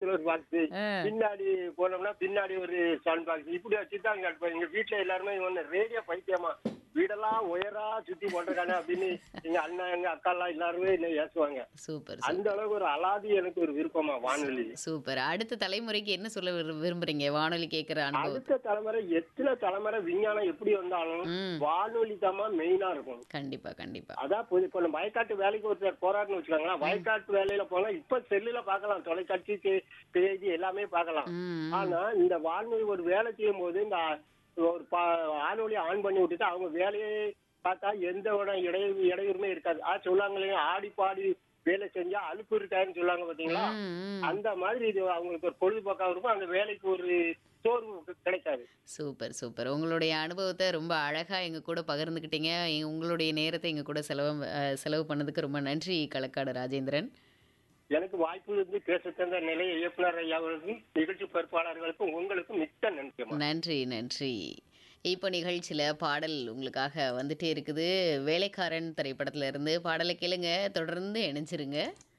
பக்கத்துல ஒரு பாக்ஸ் ஆ. பின்னாடி போனோம்னா பின்னாடி ஒரு சவுண்ட் பாக்ஸ் இப்படி வச்சுதான் கேட்போம் எங்க வீட்டுல எல்லாருமே இவன் ரேடியோ பைத்தியமா வீடெல்லாம் உயரா சுத்தி போட்டிருக்கானே அப்படின்னு எங்க அண்ணன் எங்க அக்கா எல்லாம் எல்லாருமே என்ன ஏசுவாங்க சூப்பர் அந்த அளவுக்கு ஒரு அலாதி எனக்கு ஒரு விருப்பமா வானொலி சூப்பர் அடுத்த தலைமுறைக்கு என்ன சொல்ல விரு- விரும்புறீங்க வானொலி கேட்கிற அனுபவம் அடுத்த தலைமுறை எத்தனை தலைமுறை விஞ்ஞானம் எப்படி வந்தாலும் ம். வானொலி தான் மெயினா இருக்கும் கண்டிப்பா கண்டிப்பா அதான் இப்போ இப்போ நம்ம வயக்காட்டு வேலைக்கு ஒருத்தர் போறாருன்னு வச்சுக்கோங்களேன் வயக்காட்டு வேலையில போனா இப்ப செல்லுல பார்க்கலாம் தொலைக்காட்சி தே- செய்தி எல்லாமே பார்க்கலாம் ம் ஆனா இந்த வானொலி ஒரு வேலை செய்யும் போது இந்த ஒரு பா- வானொலி ஆன் பண்ணி விட்டுட்டு அவங்க வேலையை பார்த்தா எந்த ஒரு இடையூறு இடையூறுமே இருக்காது ஆ சொல்லாங்களே ஆடி பாடி வேலை செஞ்சா அலுப்பு இருக்காதுன்னு சொல்லாங்க பாத்தீங்களா ம், ம். அந்த மாதிரி இது அவங்களுக்கு ஒரு பொழுதுபோக்கா இருக்கும் அந்த வேலைக்கு ஒரு சோர்வு கிடைக்காது சூப்பர் சூப்பர் உங்களுடைய அனுபவத்தை ரொம்ப அழகா எங்க கூட பகிர்ந்துக்கிட்டீங்க எங்க- உங்களுடைய நேரத்தை எங்க கூட செலவு அஹ், செலவு பண்ணதுக்கு ரொம்ப நன்றி களக்காடு ராஜேந்திரன் எனக்கு வாய்ப்பு இருந்து பேச தந்த நிலைய இயக்குனர் ஐயா அவர்களுக்கும் நிகழ்ச்சி பொறுப்பாளர்களுக்கும் உங்களுக்கும் மிக்க நன்றி நன்றி நன்றி இப்போ நிகழ்ச்சியில் பாடல் உங்களுக்காக வந்துட்டே இருக்குது வேலைக்காரன் திரைப்படத்துல இருந்து பாடலை கேளுங்க தொடர்ந்து இணைஞ்சிருங்க